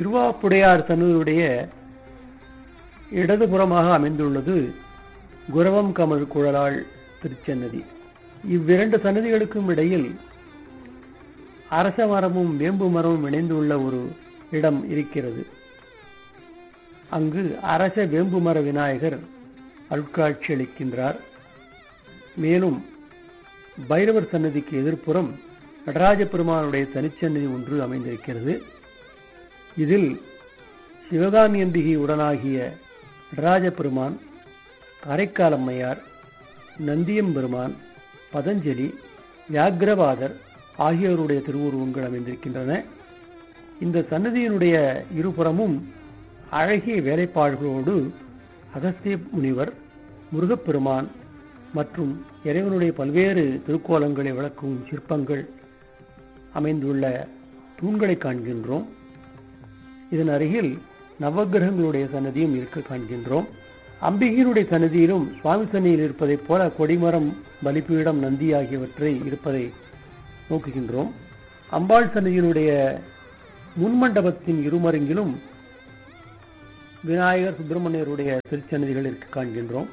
திருவாப்புடையார் சன்னதியுடைய இடதுபுறமாக அமைந்துள்ளது குரவம் கமல் குழலாள் திருச்சன்னதி இவ்விரண்டு சன்னதிகளுக்கும் இடையில் அரச மரமும் வேம்பு மரமும் இணைந்துள்ள ஒரு இடம் இருக்கிறது அங்கு அரச வேம்பு மர விநாயகர் அருட்காட்சி அளிக்கின்றார் மேலும் பைரவர் சன்னதிக்கு எதிர்ப்புறம் நடராஜ பெருமானுடைய தனிச்சன்னதி ஒன்று அமைந்திருக்கிறது இதில் சிவகாமி அம்பிகை உடனாகிய நடராஜ பெருமான் காரைக்கால் அம்மையார் நந்தியம்பெருமான் பதஞ்சலி வியாக்கிரவாதர் ஆகியோருடைய திருவுருவங்கள் அமைந்திருக்கின்றன இந்த சன்னதியினுடைய இருபுறமும் அழகிய வேலைப்பாடுகளோடு அகஸ்திய முனிவர் முருகப்பெருமான் மற்றும் இறைவனுடைய பல்வேறு திருக்கோலங்களை விளக்கும் சிற்பங்கள் அமைந்துள்ள தூண்களை காண்கின்றோம் இதன் அருகில் நவகிரகங்களுடைய சன்னதியும் இருக்க காண்கின்றோம் அம்பிகையினுடைய சன்னதியிலும் சுவாமி சன்னியில் இருப்பதைப் போல கொடிமரம் பலிப்பீடம் நந்தி ஆகியவற்றை இருப்பதை நோக்குகின்றோம் அம்பாள் சன்னதியினுடைய முன்மண்டபத்தின் இருமருங்கிலும் விநாயகர் சுப்பிரமணியருடைய திருச்சன்னதிகள் இருக்க காண்கின்றோம்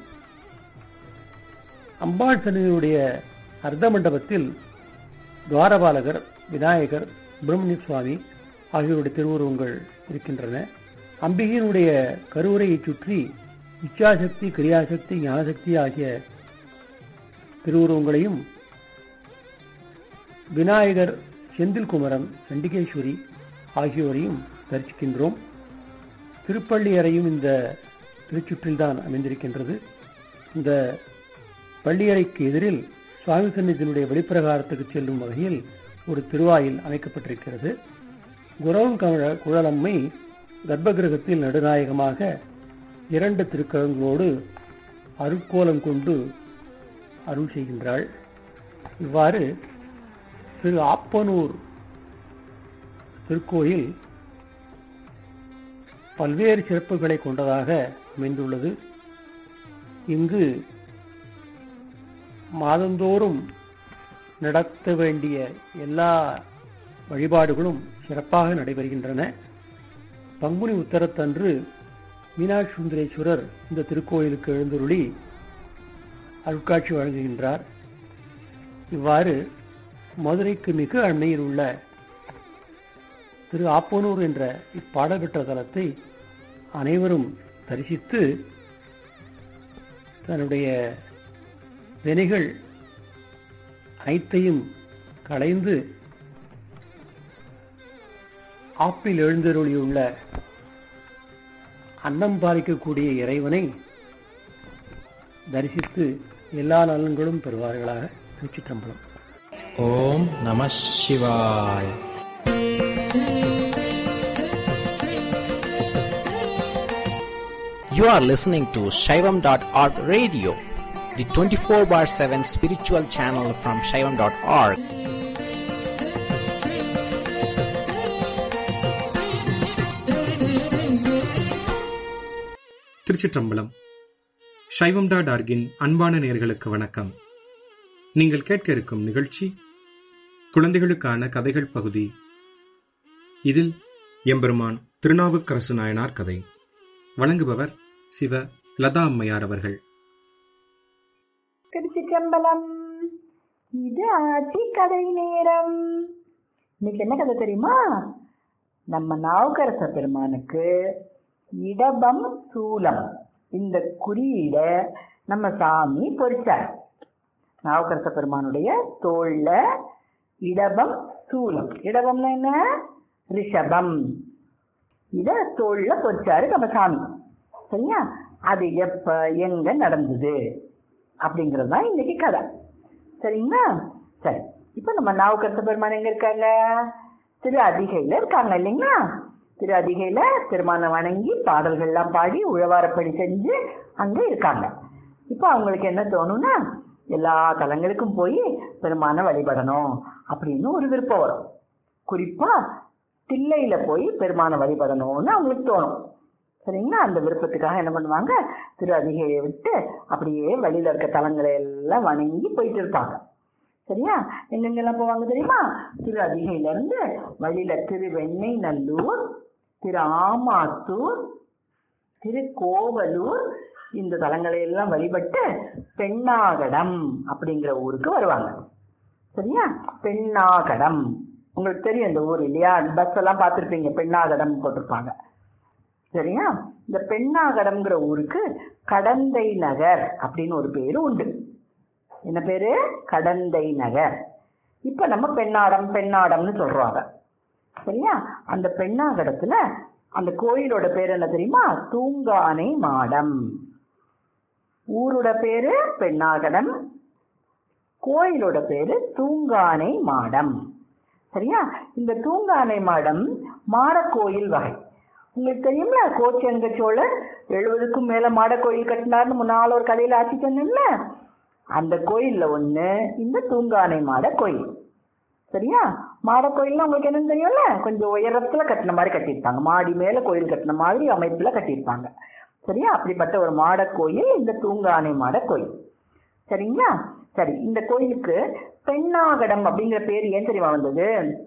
அம்பாள் சன்னதியுடைய அர்த்த மண்டபத்தில் துவாரபாலகர் விநாயகர் சுப்பிரமணிய சுவாமி ஆகியோருடைய திருவுருவங்கள் இருக்கின்றன அம்பிகையினுடைய கருவறையை சுற்றி இச்சாசக்தி கிரியாசக்தி ஞானசக்தி ஆகிய திருவுருவங்களையும் விநாயகர் செந்தில் குமரன் சண்டிகேஸ்வரி ஆகியோரையும் தரிசிக்கின்றோம் திருப்பள்ளி அறையும் இந்த திருச்சுற்றில்தான் அமைந்திருக்கின்றது இந்த பள்ளியறைக்கு எதிரில் சுவாமி சன்னிதியினுடைய வெளிப்பிரகாரத்துக்கு செல்லும் வகையில் ஒரு திருவாயில் அமைக்கப்பட்டிருக்கிறது குரவம் கமழ குழலம்மை கர்ப்பகிரகத்தில் நடுநாயகமாக இரண்டு திருக்கரங்களோடு அருட்கோலம் கொண்டு அருள் செய்கின்றாள் இவ்வாறு திரு ஆப்பனூர் திருக்கோயில் பல்வேறு சிறப்புகளை கொண்டதாக அமைந்துள்ளது இங்கு மாதந்தோறும் நடத்த வேண்டிய எல்லா வழிபாடுகளும் சிறப்பாக நடைபெறுகின்றன பங்குனி உத்தரத்தன்று மீனாட்சி சுந்தரேஸ்வரர் இந்த திருக்கோயிலுக்கு எழுந்துருளி அருட்காட்சி வழங்குகின்றார் இவ்வாறு மதுரைக்கு மிக அண்மையில் உள்ள திரு ஆப்பனூர் என்ற இப்பாடப்பெற்ற தலத்தை அனைவரும் தரிசித்து தன்னுடைய வினைகள் அனைத்தையும் களைந்து ஆப்பில் எழுந்தருளியுள்ள அன்னம் பாலிக்கக்கூடிய இறைவனை தரிசித்து எல்லா நலன்களும் பெறுவார்களாக திருச்சிற்றம்பலம் ஓம் நம சிவாய் You are listening to Shaivam.org radio, the 24 bar 7 spiritual channel from Shaivam.org. திருச்சிற்றம்பலம் சைவம் டாட் ஆர்கின் அன்பான நேர்களுக்கு வணக்கம் நீங்கள் கேட்க இருக்கும் நிகழ்ச்சி குழந்தைகளுக்கான கதைகள் பகுதி இதில் எம்பெருமான் திருநாவுக்கரசு நாயனார் கதை வழங்குபவர் சிவ லதா அம்மையார் அவர்கள் திருச்சிற்றம்பலம் இது ஆட்சி கதை நேரம் இன்னைக்கு என்ன கதை தெரியுமா நம்ம நாவுக்கரச பெருமானுக்கு இடபம் சூலம் இந்த குறியீட நம்ம சாமி பொறிச்சார் நாவுக்கரச பெருமானுடைய தோல்ல இடபம் சூலம் இடபம்னா என்ன ரிஷபம் இத தோல்ல பொறிச்சாரு நம்ம சாமி சரியா அது எப்ப எங்க நடந்தது அப்படிங்கிறது தான் இன்னைக்கு கதை சரிங்களா சரி இப்போ நம்ம நாவுக்கரச பெருமான் எங்க இருக்காங்க திரு அதிகையில இருக்காங்க இல்லைங்களா திரு அதிகையில பெருமானை வணங்கி பாடல்கள்லாம் பாடி உழவாரப்படி செஞ்சு அங்க இருக்காங்க இப்போ அவங்களுக்கு என்ன தோணும்னா எல்லா தலங்களுக்கும் போய் பெருமானை வழிபடணும் அப்படின்னு ஒரு விருப்பம் வரும் குறிப்பா தில்லையில போய் பெருமானை வழிபடணும்னு அவங்களுக்கு தோணும் சரிங்களா அந்த விருப்பத்துக்காக என்ன பண்ணுவாங்க திரு அதிகையை விட்டு அப்படியே வழியில இருக்க தலங்களை எல்லாம் வணங்கி போயிட்டு இருப்பாங்க சரியா எங்கெங்கெல்லாம் போவாங்க தெரியுமா திரு அதிகையில இருந்து வழியில திரு வெண்ணெய் நல்லூர் திரு ஆமாத்தூர் திருக்கோவலூர் இந்த தலங்களை எல்லாம் வழிபட்டு பெண்ணாகடம் அப்படிங்கிற ஊருக்கு வருவாங்க சரியா பெண்ணாகடம் உங்களுக்கு தெரியும் இந்த ஊர் இல்லையா பஸ் எல்லாம் பார்த்துருப்பீங்க பெண்ணாகடம் போட்டிருப்பாங்க சரியா இந்த பெண்ணாகடம்ங்கிற ஊருக்கு கடந்தை நகர் அப்படின்னு ஒரு பேரு உண்டு என்ன பேரு கடந்தை நகர் இப்ப நம்ம பெண்ணாடம் பெண்ணாடம்னு சொல்றாங்க சரியா அந்த பெண்ணாகடத்துல அந்த கோயிலோட பேர் என்ன தெரியுமா தூங்கானை மாடம் ஊரோட பேரு பெண்ணாகடம் கோயிலோட பேரு தூங்கானை மாடம் சரியா இந்த தூங்கானை மாடம் மாடக்கோயில் வகை உங்களுக்கு தெரியும்ல கோச்செங்க சோழர் எழுபதுக்கும் மேல மாடக்கோயில் கட்டினார்னு முன்னால் ஒரு கதையில ஆட்சி சொன்னேன்ல அந்த கோயில்ல ஒண்ணு இந்த தூங்கானை மாட கோயில் சரியா மாட கோயில்னா உங்களுக்கு என்னன்னு தெரியும்ல கொஞ்சம் உயரத்துல கட்டின மாதிரி கட்டியிருப்பாங்க மாடி மேல கோயில் கட்டின மாதிரி அமைப்புல கட்டியிருப்பாங்க சரியா அப்படிப்பட்ட ஒரு மாட கோயில் இந்த தூங்கானை மாட கோயில் சரிங்களா சரி இந்த கோயிலுக்கு பெண்ணாகடம் அப்படிங்கிற பேர் ஏன் தெரியுமா வந்தது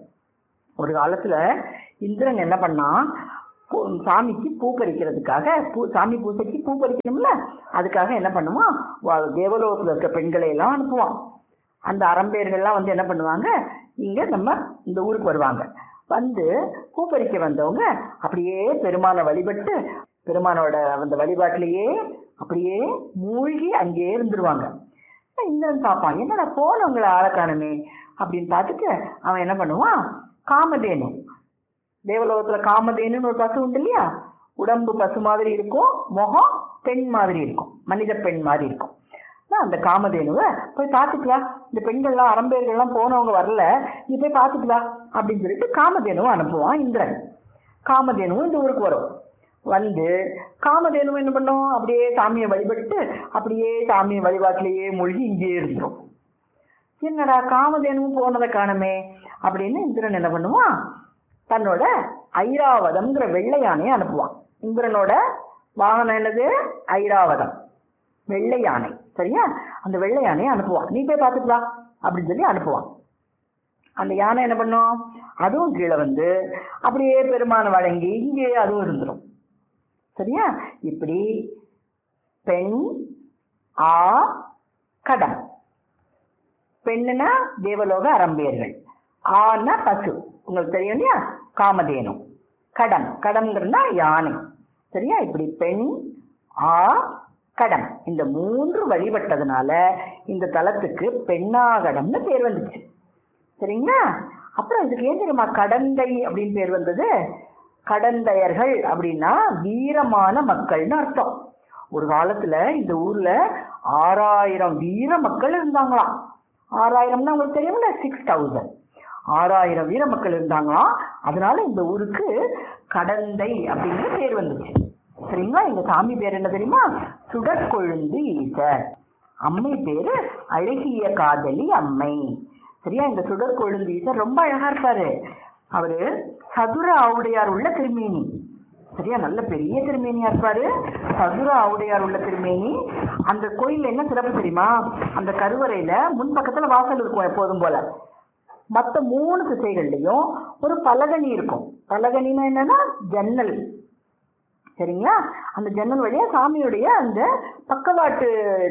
ஒரு காலத்துல இந்திரன் என்ன பண்ணா பூ- சாமிக்கு பூ பறிக்கிறதுக்காக பூ சாமி பூசைக்கு பூ பறிக்கணும்ல அதுக்காக என்ன பண்ணுவான் வா- தேவலோகத்துல இருக்க பெண்களை எல்லாம் அனுப்புவான் அந்த அரம்பேர்கள்லாம் வந்து என்ன பண்ணுவாங்க இங்க நம்ம இந்த ஊருக்கு வருவாங்க வந்து பூ பறிக்க வந்தவங்க அப்படியே பெருமானை வழிபட்டு பெருமானோட அந்த வழிபாட்டிலேயே அப்படியே மூழ்கி அங்கேயே இருந்துருவாங்க இந்திரன் பார்ப்பான் என்னடா போனவங்களை ஆளை காணுமே அப்படின்னு பார்த்துட்டு அவன் என்ன பண்ணுவான் காமதேனு தேவலோகத்துல காமதேனுன்னு ஒரு பசு உண்டு இல்லையா உடம்பு பசு மாதிரி இருக்கும் முகம் பெண் மாதிரி இருக்கும் மனித பெண் மாதிரி இருக்கும் நான் அந்த காமதேனுவை போய் பார்த்துட்டு வா இந்த பெண்கள்லாம் அரம்பேர்கள்லாம் போனவங்க வரல நீ போய் பார்த்துட்டு வா அப்படின்னு சொல்லிட்டு காமதேனுவை அனுப்புவான் இந்திரன் காமதேனுவும் இந்த ஊருக்கு வரும் வந்து காமதேனுவும் என்ன பண்ணும் அப்படியே சாமியை வழிபட்டு அப்படியே சாமியை வழிபாட்டிலேயே மூழ்கி இங்கேயே இருந்துரும் என்னடா காமதேனுவும் போனதை காணுமே அப்படின்னு இந்திரன் என்ன பண்ணுவான் தன்னோட ஐராவதம்ங்கிற வெள்ளை யானையை அனுப்புவான் இந்திரனோட வாகனம் என்னது ஐராவதம் வெள்ளை யானை சரியா அந்த வெள்ளை யானையை அனுப்புவான் நீ போய் பார்த்துட்டு வா அப்படின்னு சொல்லி அனுப்புவான் அந்த யானை என்ன பண்ணும் அதுவும் கீழே வந்து அப்படியே பெருமானை வழங்கி இங்கே அதுவும் இருந்துரும் சரியா இப்படி பெண் ஆ கடம் பெண்ணுனா தேவலோக அரம்பியர்கள் ஆனா பசு உங்களுக்கு தெரியும் இல்லையா காமதேனு கடம் கடம்ங்கிறதுனா யானை சரியா இப்படி பெண் ஆ கடம் இந்த மூன்று வழிபட்டதுனால இந்த தலத்துக்கு பெண்ணாகடம்னு பேர் வந்துச்சு சரிங்களா அப்புறம் இதுக்கு ஏன் தெரியுமா கடந்தை அப்படின்னு பேர் வந்தது கடந்தையர்கள் அப்படின்னா வீரமான மக்கள்னு அர்த்தம் ஒரு காலத்துல இந்த ஊர்ல ஆறாயிரம் வீர மக்கள் இருந்தாங்களாம் ஆறாயிரம்னா உங்களுக்கு தெரியும்ல சிக்ஸ் தௌசண்ட் ஆறாயிரம் வீர மக்கள் இருந்தாங்களாம் அதனால இந்த ஊருக்கு கடந்தை அப்படிங்கிற பேர் வந்துச்சு சரிங்களா எங்க சாமி பேர் என்ன தெரியுமா சுடற்கொழுந்து ஈசர் அம்மை பேரு அழகிய காதலி அம்மை சரியா இந்த சுடற்கொழுந்து ஈசர் ரொம்ப அழகா இருப்பாரு அவரு சதுர ஆவுடையார் உள்ள திருமேனி சரியா நல்ல பெரிய திருமேனியா இருப்பாரு சதுர ஆவுடையார் உள்ள திருமேனி அந்த கோயில்ல என்ன சிறப்பு தெரியுமா அந்த கருவறையில முன்பக்கத்துல வாசல் இருக்கும் எப்போதும் போல மத்த மூணு திசைகள்லயும் ஒரு பலகனி இருக்கும் பலகனின்னா என்னன்னா ஜன்னல் சரிங்களா அந்த ஜன்னல் வழியா சாமியுடைய அந்த பக்கவாட்டு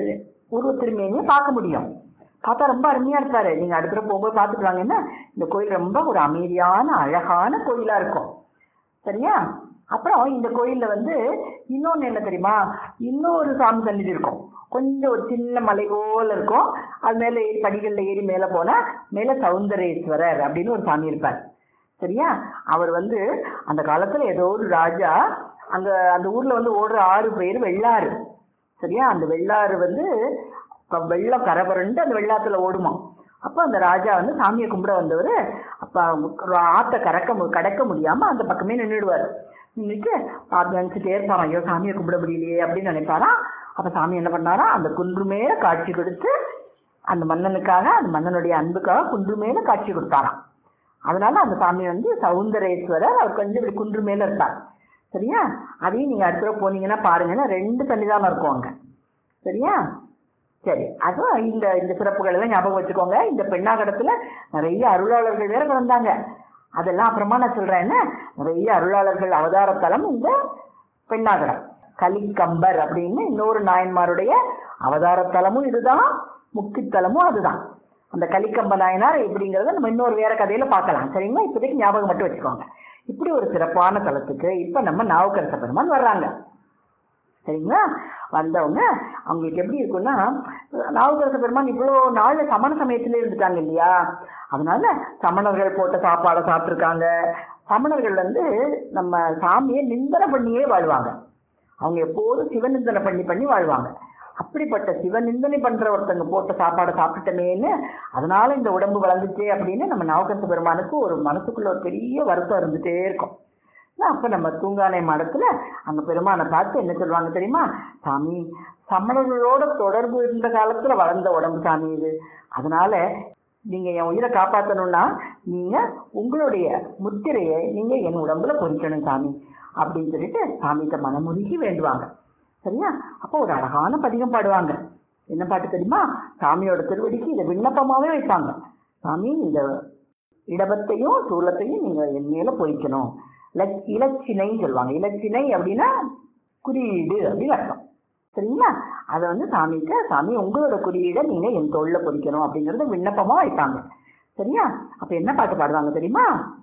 உருவ திருமேனியை பார்க்க முடியும் பார்த்தா ரொம்ப அருமையா இருப்பாரு நீங்க அடுத்த தடவை போகும்போது பார்த்துட்டு வாங்கன்னா இந்த கோயில் ரொம்ப ஒரு அமைதியான அழகான கோயிலா இருக்கும் சரியா அப்புறம் இந்த கோயில்ல வந்து இன்னொன்னு என்ன தெரியுமா இன்னொரு சாமி சந்நிதி இருக்கும் கொஞ்சம் ஒரு சின்ன மலை போல இருக்கும் அது மேல ஏறி படிகள்ல ஏறி மேல போனா மேல சௌந்தரேஸ்வரர் அப்படின்னு ஒரு சாமி இருப்பார் சரியா அவர் வந்து அந்த காலத்துல ஏதோ ஒரு ராஜா அங்க அந்த ஊர்ல வந்து ஓடுற ஆறு பேர் வெள்ளாறு சரியா அந்த வெள்ளாறு வந்து இப்ப வெள்ளம் கரபரண்டு அந்த வெள்ளாத்துல ஓடுமா அப்ப அந்த ராஜா வந்து சாமியை கும்பிட வந்தவர் அப்ப ஒரு ஆத்த கறக்க மு- கடக்க முடியாம அந்த பக்கமே நின்றுடுவார் நின்றுட்டு பார்த்து நினைச்சிட்டே இருப்பாராம் ஐயோ சாமியை கும்பிட முடியலையே அப்படின்னு நினைப்பாராம் அப்ப சாமி என்ன பண்ணாரா அந்த குன்று மேல காட்சி கொடுத்து அந்த மன்னனுக்காக அந்த மன்னனுடைய அன்புக்காக குன்று மேல காட்சி கொடுத்தாராம் அதனால அந்த சாமி வந்து சௌந்தரேஸ்வரர் அவர் கொஞ்சம் இப்படி குன்று மேல இருப்பார் சரியா அதையும் நீங்க அடுத்த தடவை போனீங்கன்னா பாருங்கன்னா ரெண்டு சன்னிதானம் இருக்கும் அங்க சரியா சரி அதுவும் இந்த இந்த சிறப்புகள் எல்லாம் ஞாபகம் வச்சுக்கோங்க இந்த பெண்ணாகடத்துல நிறைய அருளாளர்கள் வேற வந்தாங்க அதெல்லாம் அப்புறமா நான் சொல்றேன் என்ன நிறைய அருளாளர்கள் அவதாரத்தலம் இந்த பெண்ணாகரம் கலிக்கம்பர் அப்படின்னு இன்னொரு நாயன்மாருடைய அவதாரத்தலமும் இதுதான் முக்தித்தலமும் அதுதான் அந்த கலிக்கம்ப நாயனார் எப்படிங்கிறத நம்ம இன்னொரு வேற கதையில பார்க்கலாம் சரிங்களா இப்போதைக்கு ஞாபகம் மட்டும் வச்சுக்கோங்க இப்படி ஒரு சிறப்பான தலத்துக்கு இப்ப நம்ம நாவுக்கரச பெருமான் வர்றாங்க சரிங்களா வந்தவங்க அவங்களுக்கு எப்படி இருக்குன்னா நாவுக்கரச பெருமான் இவ்வளோ நாள் சமண சமயத்துல இருந்துட்டாங்க இல்லையா அதனால சமணர்கள் போட்ட சாப்பாடை சாப்பிட்ருக்காங்க சமணர்கள் வந்து நம்ம சாமியை நிந்தனை பண்ணியே வாழ்வாங்க அவங்க எப்போதும் சிவநிந்தனை பண்ணி பண்ணி வாழ்வாங்க அப்படிப்பட்ட சிவநிந்தனை பண்ற ஒருத்தங்க போட்ட சாப்பாடை சாப்பிட்டமேன்னு அதனால இந்த உடம்பு வளர்ந்துச்சே அப்படின்னு நம்ம நவகந்த பெருமானுக்கு ஒரு மனசுக்குள்ள ஒரு பெரிய வருத்தம் இருந்துட்டே இருக்கும் அப்ப நம்ம தூங்கானை மடத்துல அங்க பெருமானை பார்த்து என்ன சொல்லுவாங்க தெரியுமா சாமி சமணர்களோட தொடர்பு இருந்த காலத்துல வளர்ந்த உடம்பு சாமி இது அதனால நீங்க என் உயிரை காப்பாற்றணும்னா நீங்க உங்களுடைய முத்திரையை நீங்க என் உடம்புல பொறிக்கணும் சாமி அப்படின்னு சொல்லிட்டு சாமிகிட்ட மனமுருகி வேண்டுவாங்க சரியா அப்போ ஒரு அழகான பதிகம் பாடுவாங்க என்ன பாட்டு தெரியுமா சாமியோட திருவடிக்கு இதை விண்ணப்பமாவே வைப்பாங்க சாமி இந்த இடபத்தையும் சூலத்தையும் நீங்க என் மேல பொறிக்கணும் இலச்- இலச்சினைன்னு சொல்லுவாங்க இலச்சினை அப்படின்னா குறியீடு அப்படின்னு அர்த்தம் சரிங்களா அதை வந்து சாமிக்கு சாமி உங்களோட குறியீடை நீங்க என் தோல்ல பொறிக்கணும் அப்படிங்கறத விண்ணப்பமா வைப்பாங்க சரியா அப்ப என்ன பாட்டு பாடுவாங்க தெரியுமா